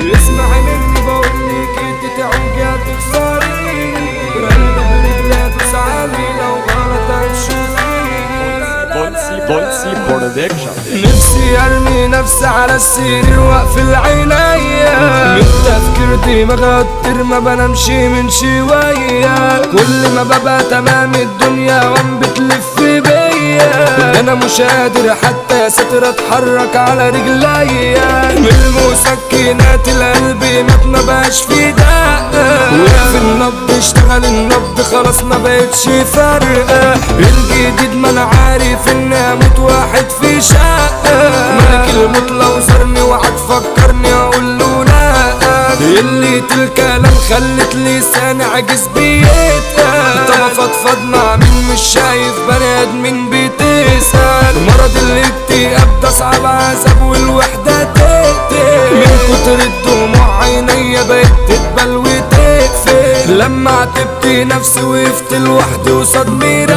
اسمعي مني بقولك انت تعوجي هتخسريني قلبي برجلي ادوس علي لو غلط هتشوفيني بولسي بولسي برودكشن نفسي ارمي نفسي على السرير واقفل عينيا من تفكير دماغي كتير ما بنامش من شوية كل ما ببقى تمام الدنيا وام بتلف بيا ده انا مش قادر حتى يا ستر اتحرك على رجليا من المسكنات القلب مات ما بقاش في دقة وقف النبض اشتغل النبض خلاص ما بقتش فارقة الجديد ما انا عارف ان اموت واحد في شقة ملك الموت لو زارني وقعد فكرني اقول له لا اللي الكلام خلت لساني عاجز بيتقل طب افضفض مع مين مش شايف بني ادمين بتسأل مرض الاكتئاب ده صعب عذاب والوحدة تقتل من كتر الدموع عينيا بقت تتبل وتقفل لما عتبت نفسي وقفت لوحدي قصاد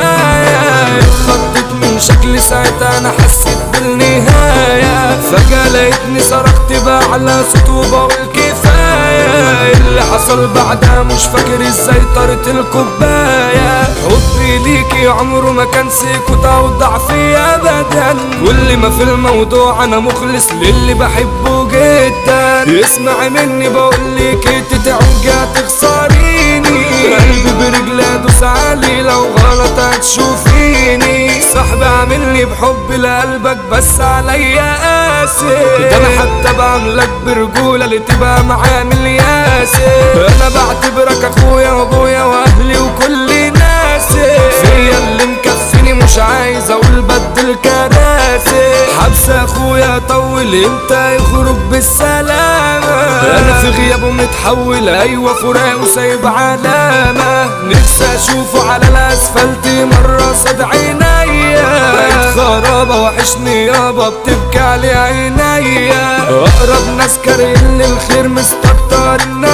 مراية اتخضت من شكلي ساعتها انا حسيت بالنهاية فجأة لقيتني صرخت بأعلى صوت وبقول كفاية اللي حصل بعدها مش فاكر ازاي طارت الكوباية حبي ليكي عمره ما كان سكوت او ضعف ابدا كل ما في الموضوع انا مخلص للي بحبه جدا اسمعي مني بقولك انت تعوجي هتخسريني قلبي برجلي ادوس علي لو غلط هتشوفيني صاحبي عاملني بحب لقلبك بس عليا قاسي ده انا حتى بعملك برجولة اللي تبقى معايا من الياسي انا بعتبرك اخويا وابويا واهلي وكل ناسي فيا اللي مكفيني مش عايز اقول بدل كراسي حبس اخويا طول امتى يخرج بالسلامة انا في غيابه متحول ايوه فراق وسايب علامة نفسي اشوفه على الاسفلت مرة صد عينيا بقيت خرابة وحشني يابا بتبكي علي عينيا اقرب ناس كارهين للخير مستكتر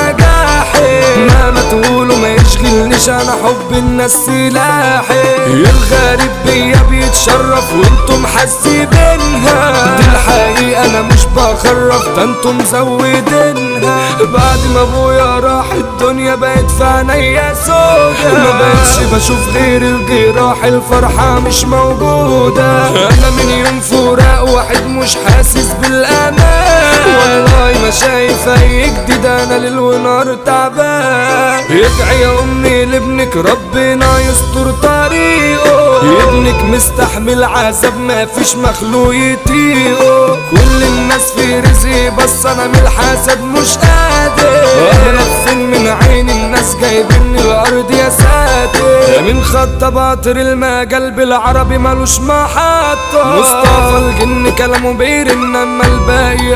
نجاحي مهما تقولوا ما يشغلنيش انا حب الناس سلاحي الغريب بيا بيتشرف وانتم حاسبينها دي الحقيقة انا مش بخرف ده انتم مزودينها بعد ما ابويا راح الدنيا بقت في عينيا سودا ما بقتش بشوف غير الجراح الفرحة مش موجودة انا من يوم فراق واحد مش حاسس بالامان والله ما شايف اي جديد انا ليل ونهار تعبان ادعي يا امي لابنك ربنا يستر طريقه ابنك مستحمل عذاب ما فيش مخلوق يطيقه كل الناس في رزقي بس انا من الحسد مش قادر اهرب فين من عين الناس جايبني الارض يا ساتر من خط باطر المجال بالعربي ملوش محطة مصطفى الجن كلامه بيرن اما الباقي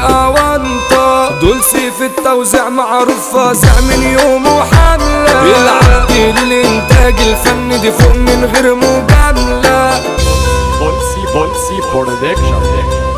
اونطة دول سيف التوزيع معروف فازع من يومه حملة العدي للانتاج الفني دي فوق من غير مجاملة بولسي بولسي برودكشن